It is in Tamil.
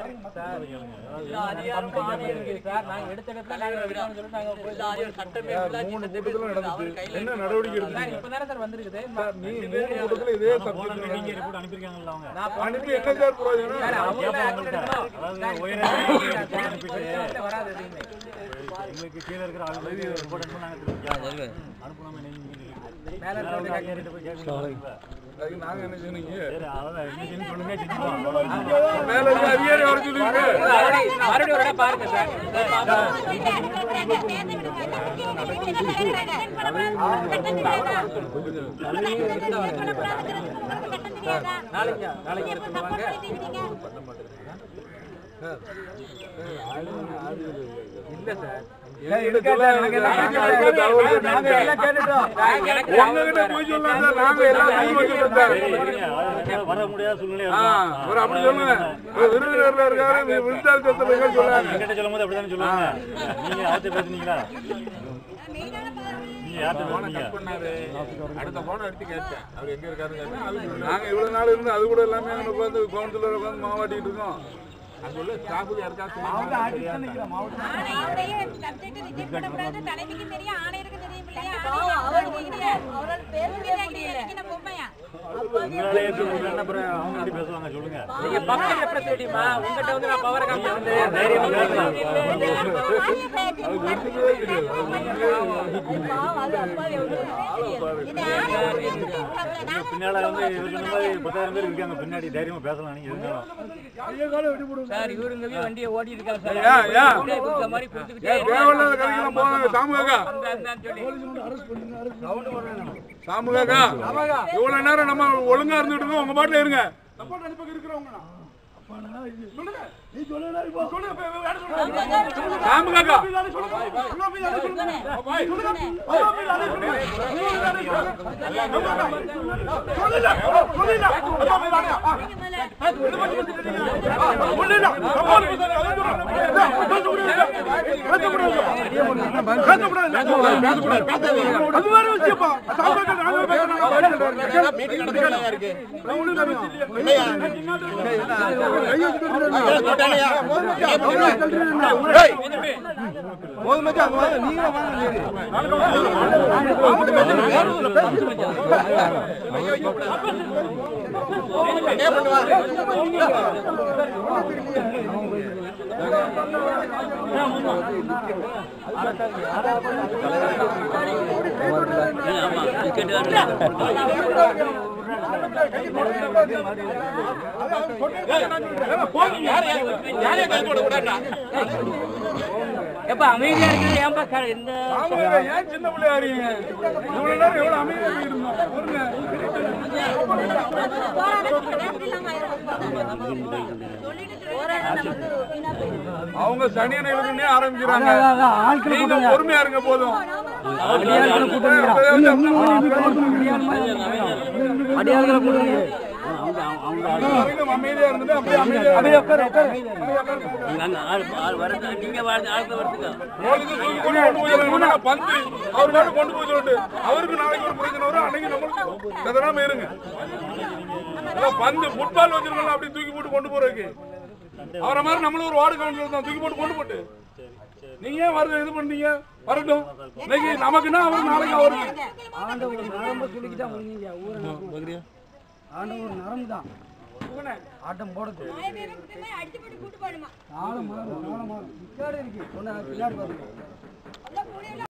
அதிகாரம் ஆணை இருக்கு சார் நாங்க எடுத்த இடத்துல நாங்க விடாம சொல்லிட்டு நாங்க போய் சட்டமே மூணு கூட்டத்துல நடந்துச்சு என்ன நடவடிக்கை சார் எடுத்தீங்க இப்ப தானே சார் வந்திருக்குது சார், நீ மூணு கூட்டத்துல இதே சப்ஜெக்ட் நீங்க ரிப்போர்ட் அனுப்பியிருக்காங்கல்ல அவங்க நான் அனுப்பி என்ன சார் பிரயோஜனம் சார் அவங்க கேட்போம் action உங்கள்ட்ட. எடுக்கணும். அதாவது சார், உயர இப்ப அதிகாரிகள் அனுப்பிட்டு வெளியில வராது எதுவுமே. எங்களுக்கு கீழே இருக்கிற ஆளுங்களுக்கு ரிப்போர்ட் அனுப்பி நாங்க திருப்பி அனுப்பலாமா நீங்க மேல இருக்கிறவங்க கேட்க அதிகாரிகிட்ட போய் கேட்கணும் அதுக்கு நாங்க என்ன சொன்னீங்க சரி அதான் என்ன செய்யணும்னு சொல்லுங்க செஞ்சுப்போம் மேல இருக்க அதிகாரி வர சொல்லுங்க மறுபடியும் மறுபடியும் ஒரு இடம் பாருங்க சார் போய் பார்ப்போம். நாளைக்கு நாளைக்கு சொல்லுவாங்க இல்ல சார் என்கிட்ட சொல்லாதீங்க. நாங்க அதுக்கு தகவல் கேட்டுட்டோம். எனக்கு உங்ககிட்ட போய் சொல்லலாம் சார் நாங்க எல்லாம் செஞ்சு வச்சுட்டோம் சார் சரி, இருங்க. அதாவது வர முடியாத சூழ்நிலை ஆ, ஒரு அப்படி சொல்லுங்க ஒரு விருதுநகர்ல இருக்காரு நீ விருத்தாச்சலத்துல இருக்க சொல்லாங்க என்கிட்ட சொல்லும் போது அப்படிதானே சொல்லுவாங்க நீங்க யார்கிட்ட பேசுனீங்களா நீங்க யார்கிட்ட பேசுனீங்க பண்ணாரு அடுத்த போன எடுத்து கேட்டேன் அவர் எங்க இருக்காருன்னு கேட்டேன் அதுக்கு நாங்க இவ்வளவு நாள் இருந்து அது கூட எல்லாமே அங்க உட்காந்து கவுன்சிலர் உட்காந்து மாவாட்டிட்டு இருக்கோம் அங்க உள்ள ஸ்டாஃபுக்கு யாருக்கா தலைமைக்கு தெரியும் ஆணையருக்கு தெரியும் இல்லையா அவரோட பேர் பொம்மையா உங்களால ஏற்க முடியலன்னா அப்புறம் அவங்க எப்படி பேசுவாங்க சொல்லுங்க நீங்க பக்கம் எப்படி தெரியுமா உங்ககிட்ட வந்து நான் பவர் காமிச்சு வந்து தைரியமா பேசலாம். பின்னால வந்து இவர் சொன்ன மாதிரி பத்தாயிரம் பேர் இருக்காங்க பின்னாடி தைரியமா பேசலாம் நீங்க இருந்தாலும் சார் இவருங்க வண்டியை ஓட்டிட்டு இருக்காங்க சார் ஏன், ஏன்? அப்படியே கொடுத்த மாதிரி கொடுத்துக்கிட்டே ஏன் தேவையில்லாத கதைக்கெல்லாம் போவாங்க சாமுகாக்கா சொல்லி சாமுகாக்கா இவ்வளவு நேரம் நம்ம ஒழுங்கா இருந்துட்டு இருக்கோம் உங்க பாட்டுல இருங்க சாமுகாக்கா எப்ப அமைதியா இருக்குது ஏன்பா சார் இந்த சாமுகாக்கா ஏன் சின்ன பிள்ளையா இருக்கீங்க இவ்வளவு நேரம் எவ்வளவு அமைதியா இருந்தோம் பாருங்க. அவங்க சனியனைகளுக்குன்னே ஆரம்பிக்கிறாங்க நீங்க பொறுமையா இருங்க போதும் வரைக்கும் அமைதியா இருந்துட்டு அப்படியே அமைதியா போலீஸ் தூக்கி கொண்டு கொண்டு போய் சொல்லணும்னா பந்து அவர் மேல கொண்டு போய் சொல்லிட்டு அவருக்கு நாளைக்கு ஒரு பிரச்சனை வரும் அன்னைக்கு நம்மளுக்கு கதறாம இருங்க அதான் பந்து ஃபுட்பால் வச்சிருக்கோம் அப்படி தூக்கி போட்டு கொண்டு போறதுக்கு அவரை மாதிரி நம்மளும் ஒரு வார்டு கவுன்சிலர் தான் தூக்கி போட்டு கொண்டு போட்டு நீங்க ஏன் வருது இது பண்ணீங்க வரட்டும் இன்னைக்கு நமக்குன்னா அவர் நாளைக்கு அவருக்கு ஆண்டவர் நரம்பு சுடுக்கிட்டா முடிஞ்சீங்க ஊரை நம்பு. ஆண்டவர் நரம்பு தான் ஆட்டம் போடுது அடிச்சு போட்டு கூட்டு போடுமா நாலு மாதம் நாலு மாதம் பின்னாடி இருக்கு ஒன்று பின்னாடி பாருங்க